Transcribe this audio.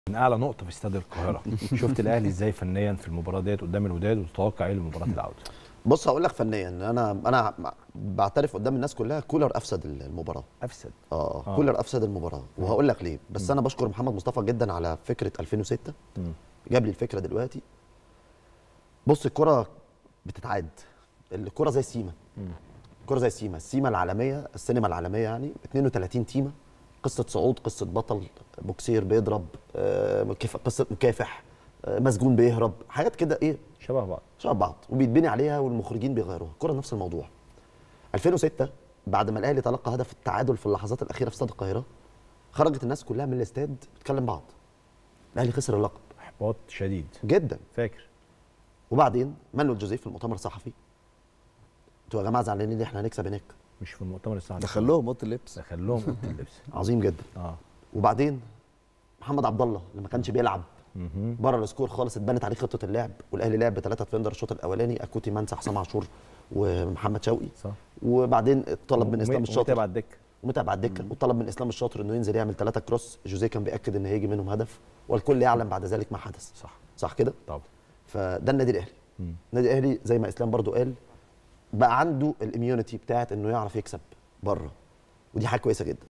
من اعلى نقطه في استاد القاهره شفت الاهلي ازاي فنيا في المباراه ديت قدام الوداد وتتوقع ايه لمباراه العوده بص هقول لك فنيا انا انا بعترف قدام الناس كلها كولر افسد المباراه افسد اه, آه. كولر افسد المباراه وهقول لك ليه بس م. انا بشكر محمد مصطفى جدا على فكره 2006 م. جاب لي الفكره دلوقتي بص الكره بتتعاد الكره زي السيما الكره زي السيما السيما العالميه السينما العالميه يعني 32 تيمه قصه صعود قصه بطل بوكسير بيضرب آه قصه مكافح آه مسجون بيهرب حاجات كده ايه شبه بعض شبه بعض وبيتبني عليها والمخرجين بيغيروها الكره نفس الموضوع 2006 بعد ما الاهلي تلقى هدف التعادل في اللحظات الاخيره في استاد القاهره خرجت الناس كلها من الاستاد بتتكلم بعض الاهلي خسر اللقب احباط شديد جدا فاكر وبعدين مانويل جوزيف في المؤتمر الصحفي انتوا يا جماعه زعلانين ان احنا هنكسب هناك مش في المؤتمر الصحفي دخل لهم اوضه اللبس دخل لهم اوضه اللبس عظيم جدا اه وبعدين محمد عبد الله اللي ما كانش بيلعب بره السكور خالص اتبنت عليه خطه اللعب والاهلي لعب بثلاثه ديفندر الشوط الاولاني اكوتي منسى حسام عاشور ومحمد شوقي صح وبعدين طلب من اسلام الشاطر ومتابع الدكه ومتابع الدكه وطلب من اسلام الشاطر انه ينزل يعمل ثلاثه كروس جوزيه كان بياكد ان هيجي منهم هدف والكل يعلم بعد ذلك ما حدث صح صح كده طبعا فده النادي الاهلي النادي الاهلي زي ما اسلام برضو قال بقى عنده الاميونيتي بتاعت انه يعرف يكسب بره ودي حاجه كويسه جدا